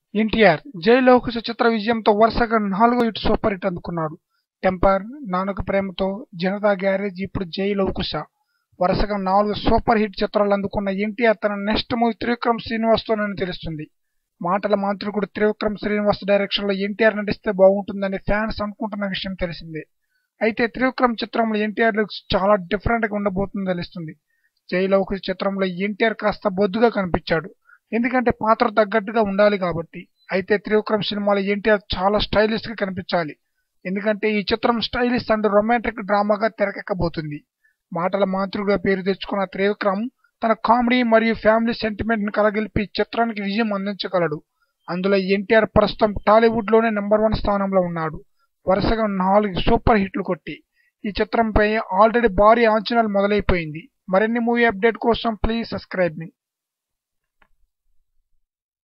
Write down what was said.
ఎన్టీఆర్ జై లవకుశ చిత్ర విజయంతో వరుసగా నాలుగో హిట్ సూపర్ హిట్ అందుకున్నాడు టెంపర్ నాన్నకు ప్రేమతో జనతా గ్యారేజ్ ఇప్పుడు జై లవకుశ వరుసగా నాలుగు సూపర్ హిట్ చిత్రాలు అందుకున్న ఎన్టీఆర్ తన నెక్స్ట్ మూవీ త్రివిక్రమ్ శ్రీనివాస్తోనని తెలుస్తుంది మాటల మాంత్రికుడు త్రివిక్రమ్ శ్రీనివాస్ డైరెక్షన్ లో ఎన్టీఆర్ నటిస్తే బాగుంటుందని ఫ్యాన్స్ అనుకుంటున్న విషయం తెలిసిందే అయితే త్రివిక్రమ్ చిత్రంలో ఎన్టీఆర్ లుక్స్ చాలా డిఫరెంట్ గా ఉండబోతుందని తెలుస్తుంది జై లవకుశ చిత్రంలో ఎన్టీఆర్ కాస్త బొద్దుగా కనిపించాడు ఎందుకంటే పాత్ర తగ్గట్టుగా ఉండాలి కాబట్టి అయితే త్రివిక్రమ్ సినిమాలో ఎన్టీఆర్ చాలా స్టైలిష్ గా కనిపించాలి ఎందుకంటే ఈ చిత్రం స్టైలిష్ అండ్ రొమాంటిక్ డ్రామాగా తెరకెక్కబోతుంది మాటల మాంత్రికుడిగా పేరు తెచ్చుకున్న త్రివిక్రమ్ తన కామెడీ మరియు ఫ్యామిలీ సెంటిమెంట్ ను కలగలిపి చిత్రానికి విజయం అందించగలడు అందులో ఎన్టీఆర్ ప్రస్తుతం టాలీవుడ్ లోనే నెంబర్ వన్ స్థానంలో ఉన్నాడు వరుసగా నాలుగు సూపర్ హిట్లు కొట్టి ఈ చిత్రంపై ఆల్రెడీ భారీ అంచనాలు మొదలైపోయింది మరిన్ని మూవీ అప్డేట్ కోసం ప్లీజ్ సబ్స్క్రైబ్ మీ